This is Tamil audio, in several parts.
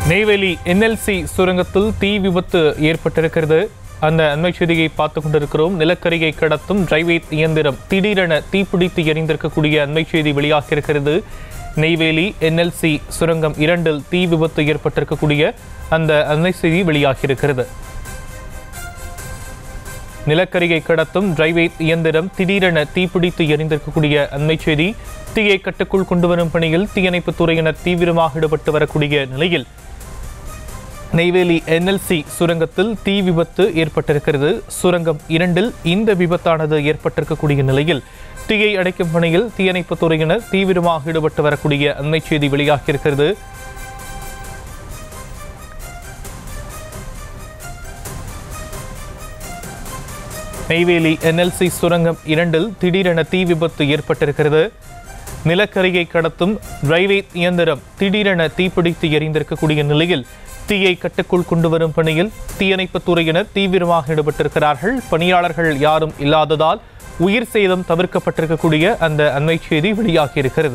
நெய்வேலி என்எல்சி சுரங்கத்தில் தீ விபத்து ஏற்பட்டிருக்கிறது அந்த அண்மை செய்தியை பார்த்து கொண்டிருக்கிறோம் நிலக்கரியை கடத்தும் டிரைவேத் இயந்திரம் திடீரென தீப்பிடித்து எரிந்திருக்கக்கூடிய அண்மை செய்தி வெளியாகியிருக்கிறது நெய்வேலி என்எல்சி சுரங்கம் இரண்டில் தீ விபத்து ஏற்பட்டிருக்கக்கூடிய அந்த அண்மை செய்தி வெளியாகியிருக்கிறது நிலக்கரியை கடத்தும் டிரைவேத் இயந்திரம் திடீரென தீப்பிடித்து எரிந்திருக்கக்கூடிய அண்மை செய்தி தீயை கட்டுக்குள் கொண்டு வரும் பணியில் தீயணைப்புத் துறையினர் தீவிரமாக ஈடுபட்டு வரக்கூடிய நிலையில் நெய்வேலி என்எல்சி சுரங்கத்தில் தீ விபத்து ஏற்பட்டிருக்கிறது சுரங்கம் இரண்டில் இந்த விபத்தானது ஏற்பட்டிருக்கக்கூடிய நிலையில் தீயை அடைக்கும் பணியில் தீயணைப்புத் துறையினர் தீவிரமாக ஈடுபட்டு வரக்கூடிய அண்மை செய்தி வெளியாகியிருக்கிறது நெய்வேலி என்எல்சி சுரங்கம் இரண்டில் திடீரென தீ விபத்து ஏற்பட்டிருக்கிறது நிலக்கரியை கடத்தும் ரயில்வே இயந்திரம் திடீரென தீப்பிடித்து எரிந்திருக்கக்கூடிய நிலையில் தீயை கட்டுக்குள் கொண்டு வரும் பணியில் தீயணைப்புத் துறையினர் தீவிரமாக ஈடுபட்டிருக்கிறார்கள் பணியாளர்கள் யாரும் இல்லாததால் உயிர் சேதம் தவிர்க்கப்பட்டிருக்கக்கூடிய அந்த அண்மை செய்தி வெளியாகியிருக்கிறது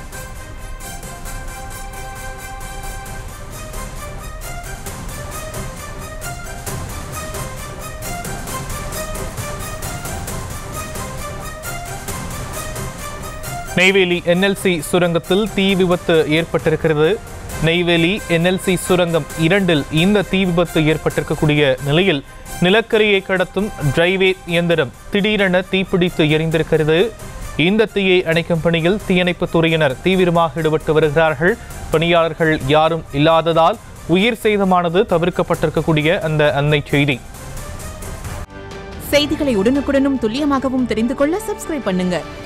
நெய்வேலி என்எல்சி சுரங்கத்தில் தீ விபத்து ஏற்பட்டிருக்கிறது நெய்வேலி என்எல்சி சுரங்கம் இரண்டில் இந்த தீ விபத்து ஏற்பட்டிருக்கக்கூடிய நிலையில் நிலக்கரியை கடத்தும் டிரைவே இயந்திரம் திடீரென தீப்பிடித்து எரிந்திருக்கிறது இந்த தீயை அணைக்கும் பணியில் தீயணைப்புத் துறையினர் தீவிரமாக ஈடுபட்டு வருகிறார்கள் பணியாளர்கள் யாரும் இல்லாததால் உயிர் சேதமானது தவிர்க்கப்பட்டிருக்கக்கூடிய அந்த அன்னை செய்தி செய்திகளை உடனுக்குடனும் துல்லியமாகவும் தெரிந்து கொள்ள சப்ஸ்கிரைப் பண்ணுங்க